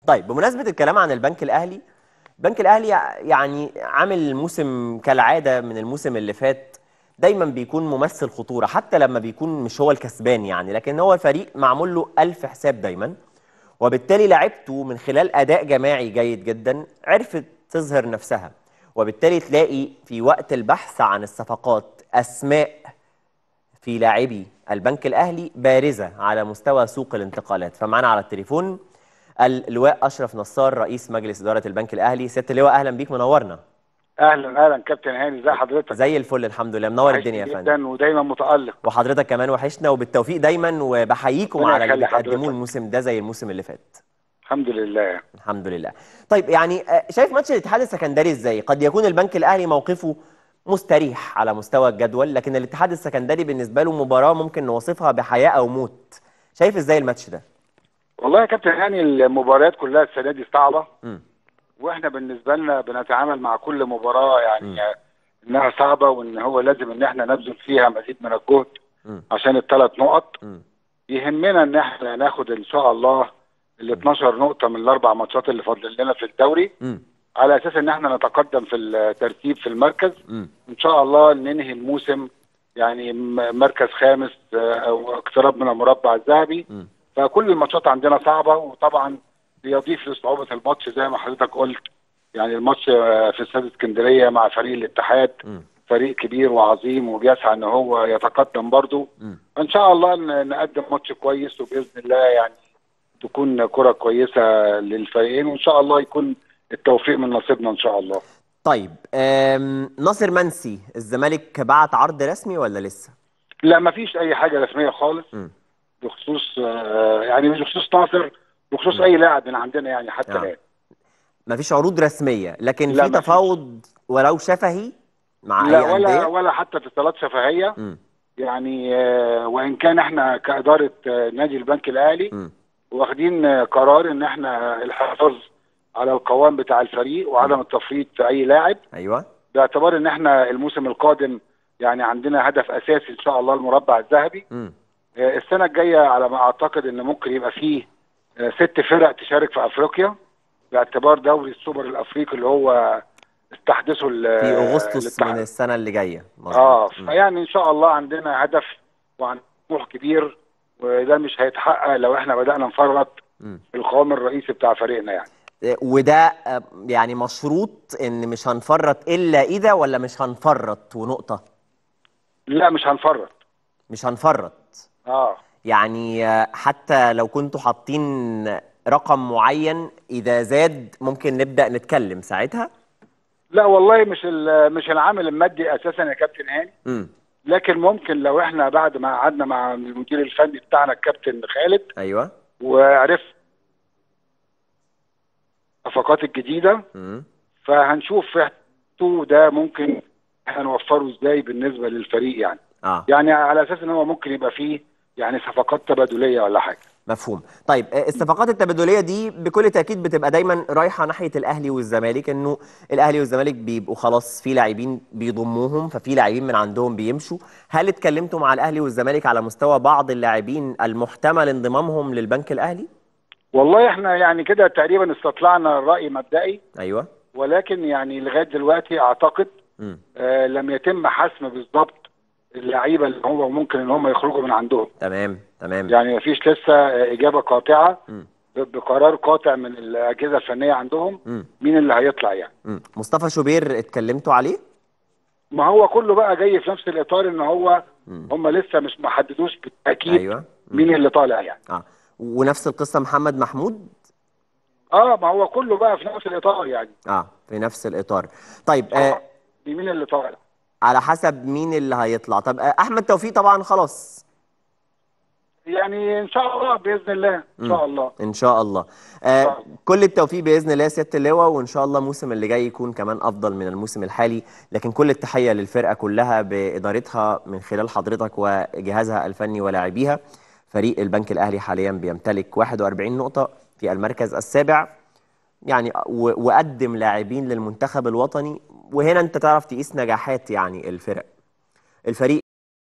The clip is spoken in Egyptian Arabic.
طيب بمناسبة الكلام عن البنك الأهلي البنك الأهلي يعني عامل موسم كالعادة من الموسم اللي فات دايما بيكون ممثل خطورة حتى لما بيكون مش هو الكسبان يعني لكن هو الفريق معمول له ألف حساب دايما وبالتالي لعبته من خلال أداء جماعي جيد جدا عرفت تظهر نفسها وبالتالي تلاقي في وقت البحث عن الصفقات أسماء في لاعبي البنك الأهلي بارزة على مستوى سوق الانتقالات فمعنا على التليفون اللواء أشرف نصار رئيس مجلس إدارة البنك الأهلي ست اللواء أهلا بيك منورنا اهلا اهلا كابتن هاني ازي حضرتك زي الفل الحمد لله منور وحشني الدنيا يا فندم جدا ودايما متالق وحضرتك كمان وحشنا وبالتوفيق دايما وبحييكم ربنا على اللي يخلي بتقدموه حضرتك. الموسم ده زي الموسم اللي فات الحمد لله الحمد لله طيب يعني آه، شايف ماتش الاتحاد السكندري ازاي قد يكون البنك الاهلي موقفه مستريح على مستوى الجدول لكن الاتحاد السكندري بالنسبه له مباراه ممكن نوصفها بحياه او موت شايف ازاي الماتش ده والله يا كابتن هاني المباريات كلها السنه دي صعبه مم. واحنا بالنسبه لنا بنتعامل مع كل مباراه يعني انها صعبه وان هو لازم ان احنا نبذل فيها مزيد من الجهد مم. عشان الثلاث نقط مم. يهمنا ان احنا ناخد ان شاء الله ال 12 نقطه من الاربع ماتشات اللي فاضل لنا في الدوري مم. على اساس ان احنا نتقدم في الترتيب في المركز مم. ان شاء الله ننهي الموسم يعني م- مركز خامس آه، او اقتراب من المربع الذهبي مم. فكل الماتشات عندنا صعبه وطبعا بيضيف لصعوبه الماتش زي ما حضرتك قلت يعني الماتش آه، في استاد اسكندريه مع فريق الاتحاد مم. فريق كبير وعظيم وبيسعى ان هو يتقدم برضه مم. ان شاء الله ن- نقدم ماتش كويس وباذن الله يعني تكون كره كويسه للفريقين وان شاء الله يكون التوفيق من نصيبنا ان شاء الله طيب آم، ناصر منسي الزمالك بعت عرض رسمي ولا لسه لا ما فيش اي حاجه رسميه خالص مم. بخصوص آه، يعني مش بخصوص ناصر بخصوص اي لاعب من عندنا يعني حتى آه. الان مفيش عروض رسميه لكن لا، في مفيش. تفاوض ولو شفهي مع لا اي ولا انديه ولا حتى اتصالات شفهيه مم. يعني آه، وان كان احنا كاداره آه، نادي البنك الاهلي مم. واخدين آه، قرار ان احنا الحفاظ على القوام بتاع الفريق وعدم التفريط في اي لاعب ايوه باعتبار ان احنا الموسم القادم يعني عندنا هدف اساسي ان شاء الله المربع الذهبي مم. آه، السنه الجايه على ما اعتقد ان ممكن يبقى فيه آه، ست فرق تشارك في افريقيا باعتبار دوري السوبر الافريقي اللي هو استحدثه ال- في اغسطس الاتحاد. من السنه اللي جايه مظبوط. اه مم. فيعني ان شاء الله عندنا هدف وعندنا طموح كبير وده مش هيتحقق لو احنا بدانا نفرط مم. في القوام الرئيسي بتاع فريقنا يعني وده آه، يعني مشروط ان مش هنفرط الا اذا ولا مش هنفرط ونقطه لا مش هنفرط مش هنفرط اه يعني آه، حتى لو كنتوا حاطين رقم معين اذا زاد ممكن نبدا نتكلم ساعتها لا والله مش ال- مش العامل المادي اساسا يا كابتن هاني امم لكن ممكن لو احنا بعد ما قعدنا مع المدير الفني بتاعنا الكابتن خالد ايوه وعرف الصفقات الجديده امم فهنشوف فعلا ده ممكن احنا نوفره ازاي بالنسبه للفريق يعني اه يعني على اساس ان هو ممكن يبقى فيه يعني صفقات تبادليه ولا حاجه مفهوم طيب آه، الصفقات التبادليه دي بكل تاكيد بتبقى دايما رايحه ناحيه الاهلي والزمالك انه الاهلي والزمالك بيبقوا خلاص في لاعبين بيضموهم ففي لاعبين من عندهم بيمشوا هل اتكلمتوا مع الاهلي والزمالك على مستوى بعض اللاعبين المحتمل انضمامهم للبنك الاهلي والله احنا يعني كده تقريبا استطلعنا الراي مبدئي ايوه ولكن يعني لغايه دلوقتي اعتقد امم آه لم يتم حسم بالظبط اللعيبه اللي هو ممكن ان هم يخرجوا من عندهم تمام تمام يعني مفيش لسه آه، اجابه قاطعه مم. ب- بقرار قاطع من الاجهزه الفنيه عندهم مم. مين اللي هيطلع يعني مم. مصطفى شوبير اتكلمتوا عليه ما هو كله بقى جاي في نفس الاطار ان هو مم. هم لسه مش محددوش بالتاكيد ايوه مم. مين اللي طالع يعني اه ونفس القصه محمد محمود اه ما هو كله بقى في نفس الاطار يعني اه في نفس الاطار طيب آه مين اللي طالع على حسب مين اللي هيطلع طب آه احمد توفيق طبعا خلاص يعني ان شاء الله باذن الله ان شاء الله ان شاء الله آه شاء الله. كل التوفيق باذن الله يا سياده اللواء وان شاء الله الموسم اللي جاي يكون كمان افضل من الموسم الحالي لكن كل التحيه للفرقه كلها بادارتها من خلال حضرتك وجهازها الفني ولاعبيها فريق البنك الاهلي حاليا بيمتلك 41 نقطه في المركز السابع يعني و- وقدم لاعبين للمنتخب الوطني وهنا انت تعرف تقيس نجاحات يعني الفرق الفريق